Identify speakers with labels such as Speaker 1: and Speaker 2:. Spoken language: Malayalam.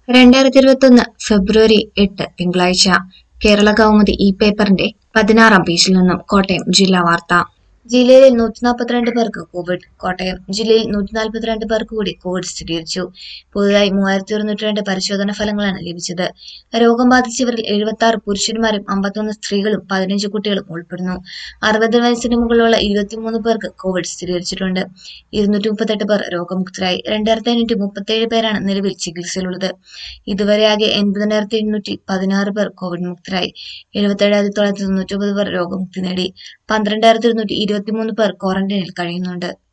Speaker 1: രണ്ടായിരത്തി ഇരുപത്തൊന്ന് ഫെബ്രുവരി എട്ട് തിങ്കളാഴ്ച കേരള കൗമുദി ഈ പേപ്പറിന്റെ പതിനാറാം പേജിൽ നിന്നും കോട്ടയം ജില്ലാ വാർത്ത ജില്ലയിൽ നൂറ്റി നാൽപ്പത്തിരണ്ട് പേർക്ക് കോവിഡ് കോട്ടയം ജില്ലയിൽ നൂറ്റി നാൽപ്പത്തിരണ്ട് പേർക്ക് കൂടി കോവിഡ് സ്ഥിരീകരിച്ചു പുതുതായി മൂവായിരത്തി ഒരുന്നൂറ്റി രണ്ട് പരിശോധനാ ഫലങ്ങളാണ് ലഭിച്ചത് രോഗം ബാധിച്ചവരിൽ എഴുപത്തി ആറ് പുരുഷന്മാരും അമ്പത്തൊന്ന് സ്ത്രീകളും പതിനഞ്ച് കുട്ടികളും ഉൾപ്പെടുന്നു അറുപത് വയസ്സിന് മുകളിലുള്ള ഇരുപത്തിമൂന്ന് പേർക്ക് കോവിഡ് സ്ഥിരീകരിച്ചിട്ടുണ്ട് ഇരുന്നൂറ്റി മുപ്പത്തെട്ട് പേർ രോഗമുക്തരായി രണ്ടായിരത്തി അഞ്ഞൂറ്റി മുപ്പത്തേഴ് പേരാണ് നിലവിൽ ചികിത്സയിലുള്ളത് ഇതുവരെ ആകെ എൺപതിനായിരത്തി എണ്ണൂറ്റി പതിനാറ് പേർ കോവിഡ് മുക്തരായി എഴുപത്തേഴായിരത്തി തൊള്ളായിരത്തി തൊണ്ണൂറ്റി ഒമ്പത് പേർ രോഗമുക്തി നേടി പന്ത്രണ്ടായിരത്തി ഇരുന്നൂറ്റി ഇരുപത്തിമൂന്ന് പേർ ക്വാറന്റൈനിൽ കഴിയുന്നുണ്ട്